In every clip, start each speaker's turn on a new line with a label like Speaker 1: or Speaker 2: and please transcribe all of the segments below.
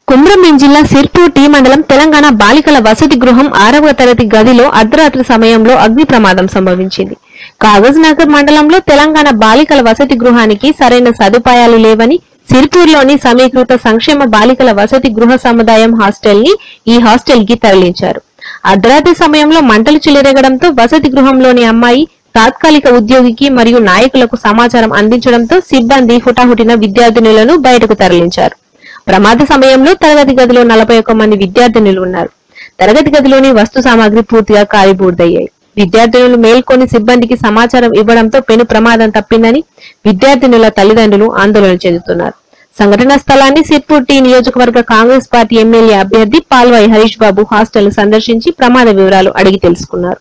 Speaker 1: కుమ్రంభీం జిల్లా సిర్పూర్ టీ మండలం తెలంగాణ బాలికల వసతి గృహం ఆరవ తరగతి గదిలో అర్ధరాత్రి సమయంలో అగ్ని ప్రమాదం సంభవించింది కాగజ్ నగర్ మండలంలో తెలంగాణ బాలికల వసతి గృహానికి సరైన సదుపాయాలు లేవని సిర్పూర్లోని సమీకృత సంక్షేమ బాలికల వసతి గృహ సముదాయం హాస్టల్ ని ఈ హాస్టల్ కి తరలించారు అర్ధరాత్రి సమయంలో మంటలు చెలరేగడంతో వసతి గృహంలోని అమ్మాయి తాత్కాలిక ఉద్యోగికి మరియు నాయకులకు సమాచారం అందించడంతో సిబ్బంది హుటాహుటిన విద్యార్థినులను బయటకు తరలించారు ప్రమాద సమయంలో తరగతి గదిలో నలభై ఒక్క మంది విద్యార్థినులు ఉన్నారు తరగతి గదిలోని వస్తు సామాగ్రి పూర్తిగా కాలిబూర్దయ్యాయి విద్యార్థినులు మేల్కొని సిబ్బందికి సమాచారం ఇవ్వడంతో పెను ప్రమాదం తప్పిందని విద్యార్థినుల తల్లిదండ్రులు ఆందోళన చెందుతున్నారు సంఘటనా స్థలాన్ని సిర్పూర్ టీ నియోజకవర్గ కాంగ్రెస్ పార్టీ ఎమ్మెల్యే అభ్యర్థి పాల్వాయి హరీష్ బాబు హాస్టల్ సందర్శించి ప్రమాద వివరాలు అడిగి తెలుసుకున్నారు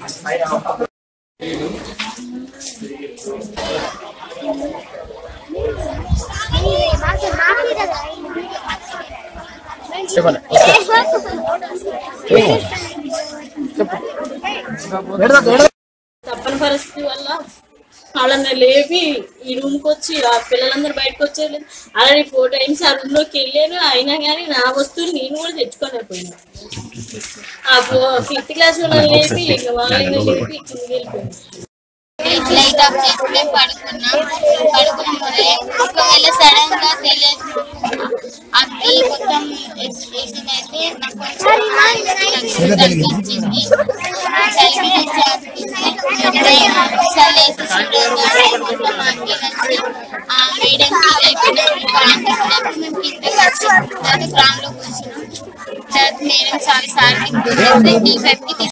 Speaker 2: చెప్పండి
Speaker 3: తప్పని పరిస్థితి వల్ల వాళ్ళని లేపి ఈ రూమ్కి వచ్చి ఆ పిల్లలందరూ బయటకు వచ్చారు అలాగే ఫోర్ టైమ్స్ ఆ రూమ్ లోకి వెళ్ళాను అయినా కానీ నా వస్తువులు నేను కూడా తెచ్చుకోలేకపోయినా ఆ ఫిఫ్త్ క్లాస్ వాళ్ళని లేపి ఇంకా వాళ్ళని లేపి కిందకి వెళ్ళిపోయాను
Speaker 4: లైట్ ఆఫ్ చేసి మేము పడుకున్నాం పడుకున్నాం ఒకవేళ సడన్ గా తెలియదు అది మొత్తం ఎక్స్ప్రెషన్ అయితే నాకు కొంచెం అనిపించింది కలిగినట్టు అనిపించింది ఒకసారి లేసి చూడంగానే మొత్తం అంగీకరించి ఆ మేడంకి లేపినప్పుడు మేము కిందకి వచ్చి తర్వాత గ్రౌండ్ లో కూర్చున్నాం తర్వాత మేడం సారీ సార్ టీ కి